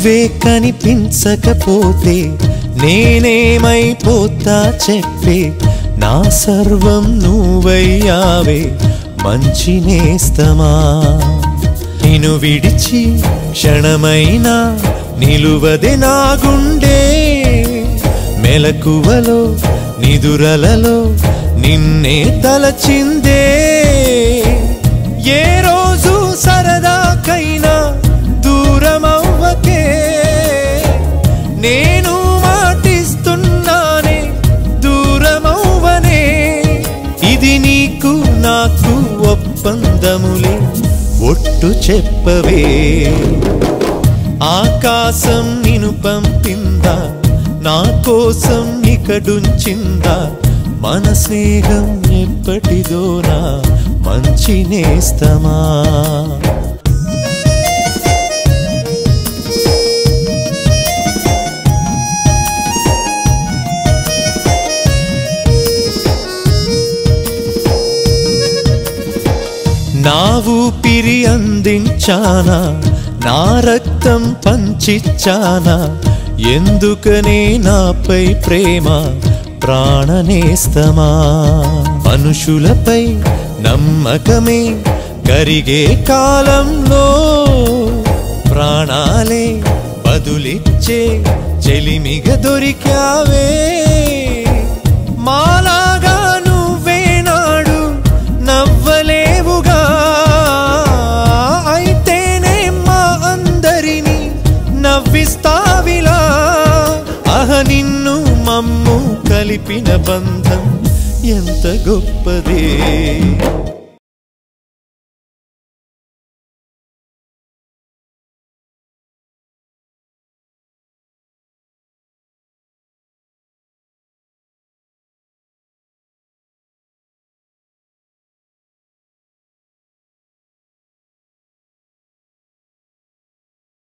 నువ్వే కనిపించకపోతే నేనేమైపోతా చెప్పే నా సర్వం నువ్వయ్యావే మంచి నేస్తమా నిన్ను విడిచి క్షణమైనా నిలువదే నా గుండె మెలకువలో నిదురలలో నిన్నే తలచిందే ఏ రోజు సరదాకైనా దూరమవ్వకే నేను మాటిస్తున్నానే దూరమవ్వనే ఇది నీకు నాకు ఒప్పందములే ఒట్టు చెప్పవే ఆకాశం నిను పంపిందా నా కోసం ఇకడుంచిందా మన స్నేహం ఎప్పటిదోనా మంచి నేస్తమా నా ఊపిరి అందించానా నా రక్తం పంచిచ్చానా ఎందుకనే నాపై ప్రేమ ప్రాణనేస్తమా మనుషులపై నమ్మకమే కరిగే కాలంలో ప్రాణాలే బదులిచ్చే చెలిమిగ దొరికావే మాలాగా నువ్వే నాడు నవ్వలేవుగా అయితేనే మా అందరినీ నవ్విస్తావిలా అహ నిన్ను మమ్ము కలిపిన బంధం ఎంత గొప్పదే